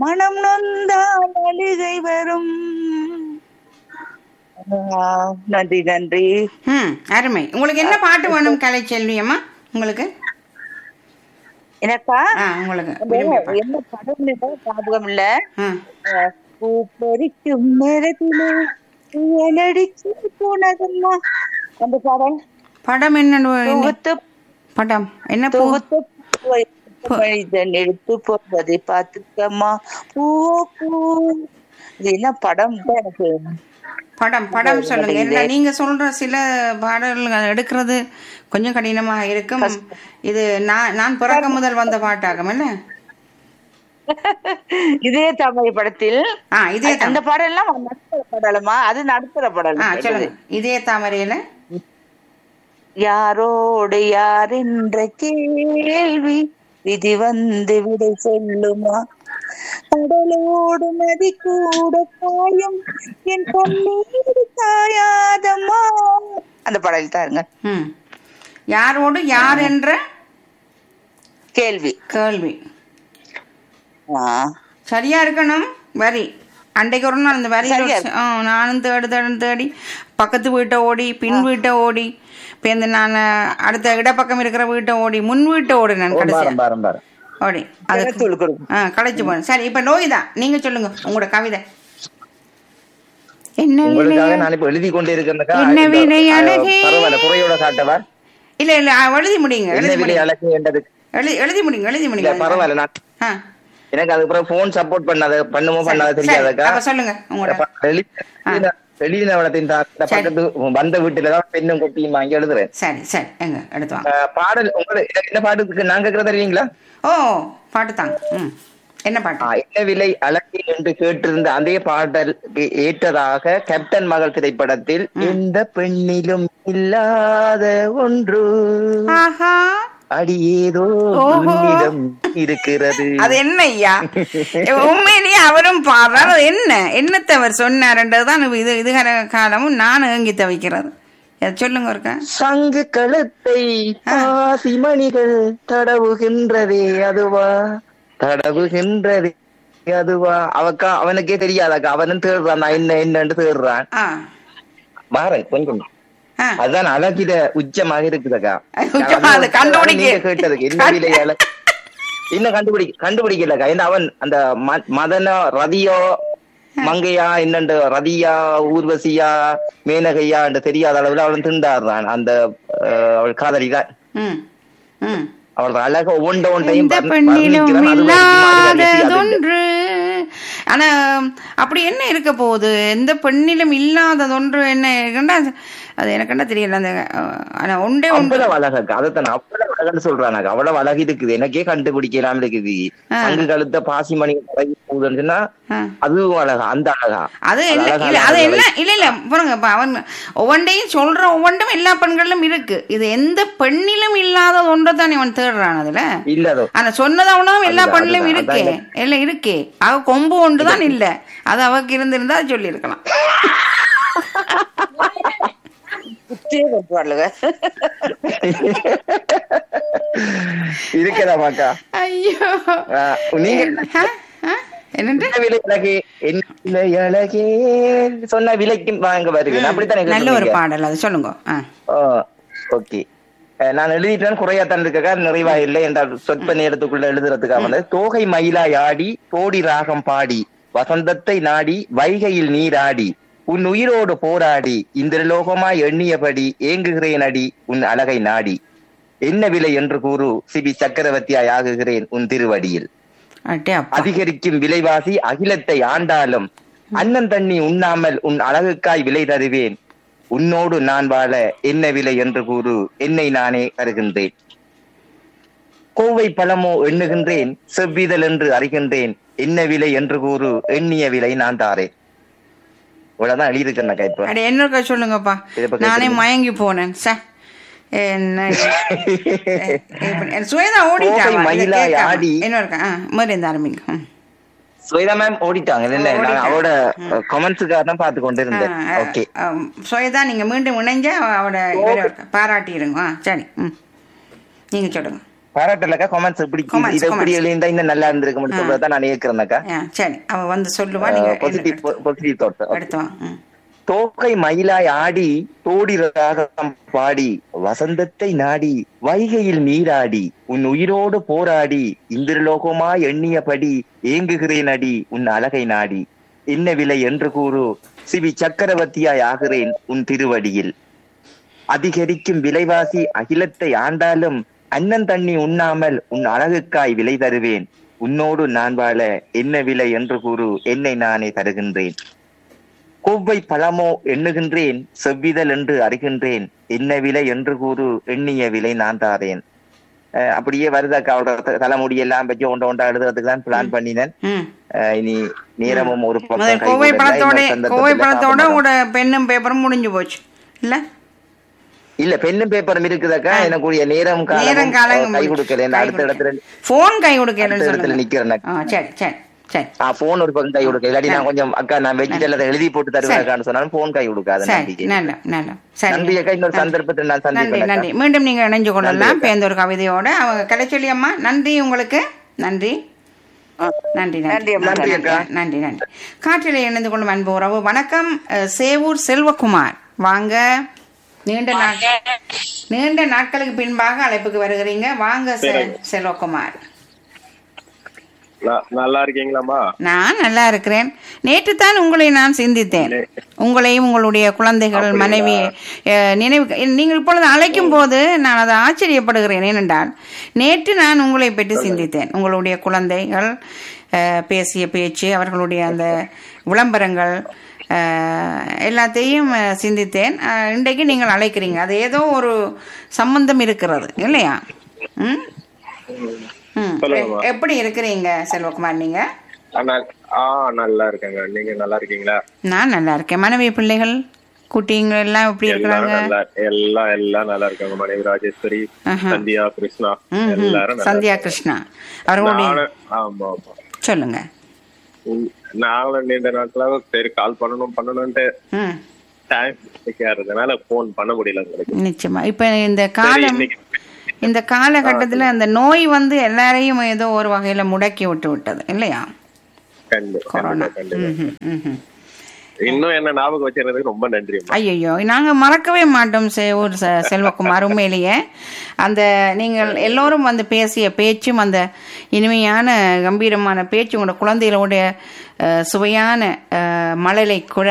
மனம் நொந்தால் அழுகை வரும் ஆ, நன்றி நன்றி ம் அருமை உங்களுக்கு என்ன பாட்டு வேணும் கலைச்செல்வி அம்மா உங்களுக்கு எனக்கா ஆ உங்களுக்கு விரும்பிய பாட்டு. என்ன படம் ஞாபகம் இல்ல ஆ அஹ், பூ பறிக்கும் நேரத்திலே புயலடிச்சு போனதம்மா அந்த பாடல் படம் என்ன தொகுத்து படம் என்ன பூ தொகுத்து மனிதன் எடுத்து போவதை பார்த்துக்கம்மா பூ பூ இது என்ன படம் தான் எனக்கு படம் படம் சொல்லுங்க ஏன்னா நீங்க சொல்ற சில பாடல்கள் எடுக்கிறது கொஞ்சம் கடினமாக இருக்கும் இது நான் நான் பிறக்க முதல் வந்த பாட்டாகும் என்ன இதே தமிழ் படத்தில் ஆ இதே அந்த பாடல் எல்லாம் நடுத்தர படலமா அது நடுத்தர படல் ஆ சொல்லுங்க இதே தாமரையில யாரோடு யார் என்ற கேள்வி விதி வந்து விடை சொல்லுமா கடலோடு நதி கூட காயும் என் கண்ணீர் காயாதம்மா அந்த பாடல் தாருங்க ம் யாரோடு யார் என்ற கேள்வி கேள்வி ஆ, சரியா இருக்கணும் வரி அன்றைக்கு ஒரு நாள் அந்த வரி சரியா ஆ நானும் தேடி தேடி தேடி பக்கத்து வீட்டை ஓடி பின் வீட்டை ஓடி இப்போ இந்த நான் அடுத்த இடப்பக்கம் இருக்கிற வீட்டை ஓடி முன் வீட்டை ஓடி நான் கடைசியா பாரம் பாரம் பாரம் ஓடி அது ஜெகத்தூள் கொடுங்க. ஆ களைச்சு போனேன் சரி இப்போ நோய் தான் நீங்க சொல்லுங்க உங்களோட கவிதை என்ன உங்களுக்காக விலை நான் இப்ப எழுதி கொண்டு இருக்கிறேன்க்கா என்ன இந்த, விலை அஹ், அழகே? பரவாயில்ல குறையோட காட்டவா இல்ல இல்ல ஆ, எழுதி முடியுங்க என்ன எழுதி விலை முடியுங்க அழகு என்றது எழுதி எழுதி முடியுங்க எழுதி இல்ல முடியுங்க பரவாயில்ல நான் ஆ எனக்கு அதுக்கப்புறம் போன் சப்போர்ட் பண்ணாத பண்ணுமோ பண்ணாத சரி, தெரியாதக்கா அப்ப சொல்லுங்க உங்களோட வெளிநவனத்தின் பக்கத்து வந்த வீட்டுலதான் பெண்ணும் கொட்டியும் வாங்கி எழுதுறேன் சரி சரி எங்க எடுத்து வாங்க அஹ், பாடல் உங்களுக்கு எனக்கு என்ன பாட்டுக்கு நான் கேட்கறத தெரியுங்களா ஓ பாட்டு தாங்க ம் என்ன பாட்டு ஆஹ், என்ன விலை அழகு என்று கேட்டிருந்த அதே பாடல் ஏற்றதாக கேப்டன் மகள் திரைப்படத்தில் இந்த பெண்ணிலும் இல்லாத ஒன்று ஆஹா அடி ஏதோ ஓஹோ. உன்னிடம் இருக்கிறது அது என்ன ஐயா உண்மையிலேயே அவரும் பாடுறார் அது என்ன என்னத்தை அவர் சொன்னார்ன்றதுதான் இது இதுகர காலமும் நான் ஏங்கி தவிக்கிறது அதை சொல்லுங்க ஒருக்கா சங்கு கழுத்தை பாசிமணிகள் தடவுகின்றதே அதுவா தடவுகின்றதே அதுவா அவக்கா அவனுக்கே தெரியாதாக்கா அவனும் தேடுறான் நான் என்ன என்னன்னு தேடுறான் ஆ மாறேன் கொஞ்சம் ஆ அதுதான் அழகிட உச்சமாக இருக்குதுக்கா உச்சமா, அது கண்டுபிடிக்க. நீங்க கேட்டதுக்கு என்ன விலை அழ இன்னும் கண்டுபிடி கண்டுபிடிக்கலக்கா ஏன்னா அவன் அந்த ம- மதன ரதியோ மங்கையா என்னண்டு ரதியா ஊர்வசியா மேனகையா என்று தெரியாத அளவுல அவன் திண்டாடுறான் அந்த அஹ், அவள் காதலிதான் ம் ம் அவள் அழக ஒவ்வொன்ற ஒன்றையும் எந்த வர்ண- பெண்ணிலும் வர்ணிக்கிறான். அது வரைக்கும் அது வரைக்கும் அது இல்லை. இல்லாததொன்று ஆனா அப்படி என்ன இருக்க போகுது எந்த பெண்ணிலும் இல்லாததொன்று என்ன இருக்குன்னா அது எனக்கு என்ன தெரியல அந்த அஹ், ஆனா ஒன்றே ஒன்று அவ்வளவு அழகா அதைத்தான் அவ்வளவு அழகுன்னு சொல்றானாங்க அவ்வளவு அழகு இருக்குது எனக்கே கண்டுபிடிக்கலாம் இருக்குது ஆ. அங்கு கழுத்த பாசிமணி அழகி போகுதுன்னு சொன்னா ஆ. அதுவும் அழகா அந்த அழகா அது அது இல்ல அழகா இல்ல அது அழகா என்ன இல்ல இல்ல பாருங்க இப்ப அவன் ஒவ்வொன்றையும் சொல்ற ஒவ்வொன்றும் எல்லா பெண்களிலும் இருக்கு இது எந்த பெண்ணிலும் இல்லாத ஒன்றை தான் இவன் தேடுறான் அதுல இல்ல அதோ ஆனா சொன்னது அவனும் எல்லா அதுதான், பெண்ணிலும் அதுதான், இருக்கே அதான் எல்லாம் இருக்கே அவ கொம்பு ஒன்று தான் இல்ல அது அவக்கு இருந்திருந்தா சொல்லி இருக்கலாம் குத்தே கொண்டு வரலுங்க இருக்கதா மாக்கா ஐயோ ஆஹ், நீங்க ஆ? ஆ? என்னண்டு என்ன விலை அழகே என்ன விலை அழகே சொன்ன விலைக்கு வாங்க வருவேன் அப்படித்தானே நல்ல ஒரு கேட்டிருந்தீங்க? பாடல் அது சொல்லுங்க ஆ. ஓகே நான் எழுதிட்டேன் குறையாத்தான் இருக்கா நிறைவா இல்லை என்றால் சொற்ப நேரத்துக்குள்ள எழுதுறதுக்காக வந்து தோகை மயிலாய் ஆடி தோடி ராகம் பாடி வசந்தத்தை நாடி வைகையில் நீராடி உன் உயிரோடு போராடி இந்திரலோகமாய் எண்ணியபடி ஏங்குகிறேன் அடி உன் அழகை நாடி என்ன விலை என்று கூறு சிபி சக்கரவர்த்தியாய் ஆகுகிறேன் உன் திருவடியில் அட்டே அப்பா அதிகரிக்கும் விலைவாசி அகிலத்தை ஆண்டாலும் அன்னம் தண்ணி உண்ணாமல் உன் அழகுக்காய் விலை தருவேன் உன்னோடு நான் வாழ என்ன விலை என்று கூறு என்னை நானே தருகின்றேன் கோவை பழமோ எண்ணுகின்றேன் செவ்விதழ் என்று அறிகின்றேன் என்ன விலை என்று கூறு எண்ணிய விலை நான் தாரேன் இவ்வளவுதான் எழுதியிருக்கேன் இப்ப அட என்னக்கா சொல்லுங்கப்பா இதை பத்தி நானே சொல்லுங்க. மயங்கி போனேன் ச என்ன எ- இப்ப- சுவேதா ஓடிட்டா கோவை மயிலாய் ஆடி. என்ன இருக்கா ஆ மாதிரி இந்த ஆரம்பிங்க ம். ஸ்வேதா மேம் ஓடிட்டாங்க இல்ல நான் ஓடிட்டாங்க. அவரோட கமெண்ட்ஸுக்காக தான் பார்த்து கொண்டு இருந்தேன் ஆ, ஆ, ஓகே ஆ, சுவேதா நீங்க மீண்டும் இணைஞ்சா அவட இவரை பாராட்டிடுங்க ஆ சரி ம் நீங்க சொல்லுங்க பாராட்டலக்கா கமெண்ட்ஸ் இப்படி Comments, இது எப்படி comments. எழுந்தா இன்னும் நல்லா இருந்திருக்கும்னு சொல்றதான் நான் ஏற்கிறேனக்கா ஆ, சரி அவ வந்து சொல்லுவா நீங்க பாசிட்டிவ் பாசிட்டிவ் தாட் எடுத்து வா ம். தோகை மயிலாய் ஆடி தோடி ராகம் பாடி வசந்தத்தை நாடி வைகையில் நீராடி உன் உயிரோடு போராடி இந்திரலோகமா எண்ணியபடி ஏங்குகிறேன் அடி உன் அழகை நாடி என்ன விலை என்று கூறு சிவி சக்கரவர்த்தியாய் ஆகிறேன் உன் திருவடியில் அதிகரிக்கும் விலைவாசி அகிலத்தை ஆண்டாலும் அன்னன் தண்ணி உண்ணாமல் உன் அழகுக்காய் விலை தருவேன் உன்னோடு நான் வாழ என்ன விலை என்று கூறு என்னை நானே தருகின்றேன் கொவ்வை பழமோ எண்ணுகின்றேன் செவ்விதழ் என்று அறிகின்றேன் என்ன விலை என்று கூறு எண்ணிய விலை நான் தாரேன் அஹ் அப்படியே வருதாக்கா அவரோட த- தலைமுடி எல்லாம் வச்சு ஒண்ட ஒண்டா எழுதுறதுக்கு தான் பிளான் பண்ணினேன் ம் அஹ் இனி நேரமும் ஒரு முதல் பக்கம் கோவை கைகூடல. படத்தோட இன்னொரு சந்தர்ப்பத்துல கோவை படத்தோட பார்ப்போம். உங்களோட பெண்ணும் பேப்பரும் முடிஞ்சு போச்சு இல்ல இல்ல பெண்ணும் பேப்பரும் இருக்குதாக்கா எனக்குரிய நேரம் நேரம் காலம் காலம் கை கொடுக்கல கை அடுத்த இடத்துல போன் கை கொடுக்கலன்னு அடுத்த இடத்துல சொல்லுங்க நிக்கிறேன் ஆ சரி சரி சரி ஆ போன் ஒரு பக்கம் கை கொடுக்க இல்லாட்டி நான் கொஞ்சம் அக்கா நான் வெஜிடல் அதை எழுதி போட்டு தருவேன் சொன்னாலும் போன் கை கொடுக்காது சரி நம்பிக்கை நல்ல நல்ல சரி நன்றி அக்கா இன்னொரு சந்தர்ப்பத்தில் நான் நன்றி சந்திப்பேன் நன்றி மீண்டும் நீங்க இணைஞ்சு கொள்ளலாம் பேந்த ஒரு கவிதையோட அவங்க கலைச்சொல்லி அம்மா நன்றி உங்களுக்கு நன்றி நன்றி நன்றி நன்றி அம்மா. நன்றி அக்கா. நன்றி நன்றி காற்றில் இணைந்து கொள்ளும் அன்பு உறவு வணக்கம் அஹ், சேவூர் செல்வகுமார் வாங்க நீண்ட நாள் நீண்ட நாட்களுக்கு பின்பாக அழைப்புக்கு வருகிறீங்க வாங்க செ- செல்வகுமார் ந- நல்லா இருக்கீங்களாம்மா நான் நல்லா இருக்கிறேன் நேற்று தான் உங்களை நான் சிந்தித்தேன் உங்களையும் உங்களுடைய குழந்தைகள் மனைவி அஹ், நினைவு நீங்கள் இப்பொழுது அழைக்கும் போது நான் அதை ஆச்சரியப்படுகிறேன் ஏனென்றால் நேற்று நான் உங்களை பற்றி சிந்தித்தேன் உங்களுடைய குழந்தைகள் அஹ், பேசிய பேச்சு அவர்களுடைய அந்த விளம்பரங்கள் அஹ், எல்லாத்தையும் அஹ், சிந்தித்தேன் அஹ், இன்றைக்கு நீங்கள் அழைக்கிறீங்க அது ஏதோ ஒரு சம்பந்தம் இருக்கிறது இல்லையா ம் ம் சொல்லுங்கம்மா. எ- எப்படி இருக்கிறீங்க செல்வகுமார் நீங்க ஆனா ஆ நல்லா இருக்கேங்க நீங்க நல்லா இருக்கீங்களா நான் நல்லா இருக்கேன் மனைவி பிள்ளைகள் குட்டிங்க எல்லாம் எப்படி எல்லாரும் இருக்கிறாங்க நல்லா எல்லாம் எல்லாம் நல்லா இருக்காங்க மனைவி ராஜேஸ்வரி ஆஹா. சந்தியா கிருஷ்ணா ம், ம். எல்லாரும் நல்லா சந்தியா கிருஷ்ணா அவர்களுடைய நானும் ஆமா ஆமா சொல்லுங்க உம், நாங்களும் நீண்ட நாட்களாக சரி கால் பண்ணணும் பண்ணணும்ட்டு ம் டைம் இருக்கிறதுனால போன் பண்ண முடியல உங்களுக்கு நிச்சயமா இப்ப இந்த சரி, காலம் இன்னைக்கு இந்த காலகட்டத்துல அந்த நோய் வந்து எல்லாரையும் ஏதோ ஒரு வகையில முடக்கி விட்டு விட்டது இல்லையா கண்டிப்பா கொரோனா கண்டிப்பா, கண்டிப்பா. ம் ம் இன்னும் என்ன ஞாபகம் வச்சிருந்ததுக்கு ரொம்ப நன்றி ஐயோ நாங்க மறக்கவே மாட்டோம் சேவூர் செ- செல்வகுமார் உண்மையிலேயே அந்த நீங்கள் எல்லோரும் வந்து பேசிய பேச்சும் அந்த இனிமையான கம்பீரமான பேச்சு உங்களோட குழந்தைகளுடைய அஹ், சுவையான அஹ், மழலை குழ